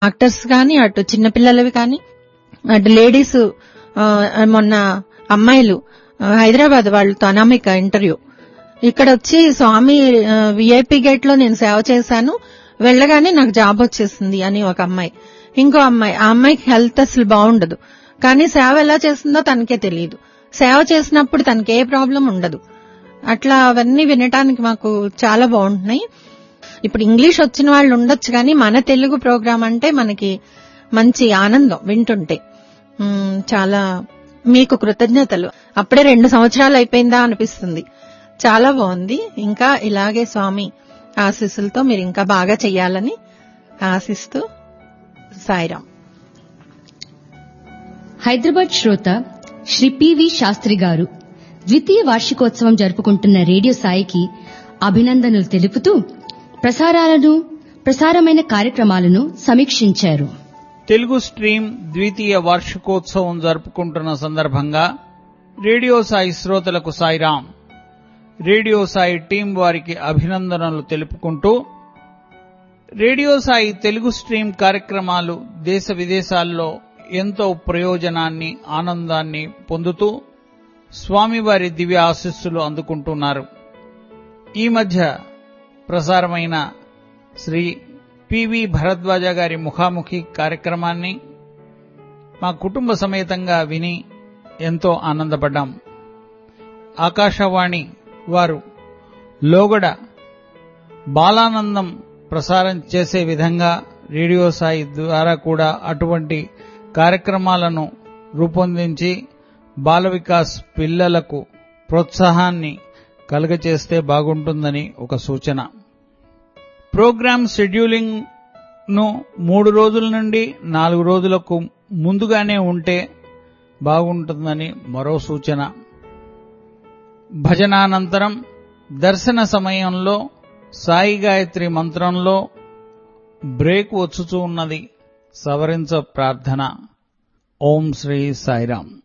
doctors కానీ అటు చిన్నపిల్లలవి కానీ అటు లేడీస్ మొన్న అమ్మాయిలు ఆ, హైదరాబాద్ వాళ్ళతో అనామిక ఇంటర్వ్యూ ఇక్కడ వచ్చి స్వామి విఐపి గేట్ లో నేను సేవ చేశాను వెళ్ళగానే నాకు జాబ్ వచ్చేసింది అని ఒక అమ్మాయి ఇంకో అమ్మాయి ఆ అమ్మాయికి హెల్త్ అసలు బాగుండదు కానీ సేవ ఎలా చేస్తుందో తనకే తెలియదు సేవ చేసినప్పుడు తనకి ఏ ప్రాబ్లం ఉండదు అట్లా అవన్నీ వినటానికి మాకు చాలా బాగుంటున్నాయి ఇప్పుడు ఇంగ్లీష్ వచ్చిన వాళ్ళు ఉండొచ్చు కానీ మన తెలుగు ప్రోగ్రాం అంటే మనకి మంచి ఆనందం వింటుంటే ఉమ్, చాలా మీకు కృతజ్ఞతలు అప్పుడే రెండు సంవత్సరాలు అయిపోయిందా అనిపిస్తుంది చాలా బాగుంది ఇంకా ఇలాగే స్వామి ఆశీస్సులతో మీరు ఇంకా బాగా చెయ్యాలని ఆశిస్తూ సాయిరాం హైదరాబాద్ శ్రోత శ్రీ పివి శాస్త్రి గారు ద్వితీయ వార్షికోత్సవం జరుపుకుంటున్న రేడియో సాయికి అభినందనలు తెలుపుతూ ప్రసారాలను ప్రసారమైన కార్యక్రమాలను సమీక్షించారు తెలుగు స్ట్రీమ్ ద్వితీయ వార్షికోత్సవం జరుపుకుంటున్న సందర్భంగా రేడియో సాయి శ్రోతలకు సాయిరాం రేడియో సాయి టీం వారికి అభినందనలు తెలుపుకుంటూ రేడియో సాయి తెలుగు స్ట్రీమ్ కార్యక్రమాలు దేశ విదేశాల్లో ఎంతో ప్రయోజనాన్ని ఆనందాన్ని పొందుతూ స్వామివారి దివ్య ఆశీస్సులు అందుకుంటున్నారు ఈ మధ్య ప్రసారమైన శ్రీ పివి భరద్వాజ గారి ముఖాముఖి కార్యక్రమాన్ని మా కుటుంబ సమేతంగా విని ఎంతో ఆనందపడ్డాం ఆకాశవాణి వారు లోగడ బాలానందం ప్రసారం చేసే విధంగా రేడియో సాయి ద్వారా కూడా అటువంటి కార్యక్రమాలను రూపొందించి బాల వికాస్ పిల్లలకు ప్రోత్సాహాన్ని కలుగచేస్తే బాగుంటుందని ఒక సూచన ప్రోగ్రామ్ షెడ్యూలింగ్ ను మూడు రోజుల నుండి నాలుగు రోజులకు ముందుగానే ఉంటే బాగుంటుందని మరో సూచన భజనానంతరం దర్శన సమయంలో సాయి గాయత్రి మంత్రంలో బ్రేక్ వచ్చుచూ ఉన్నది సవరించ ప్రార్థన ఓం శ్రీ సాయిరాం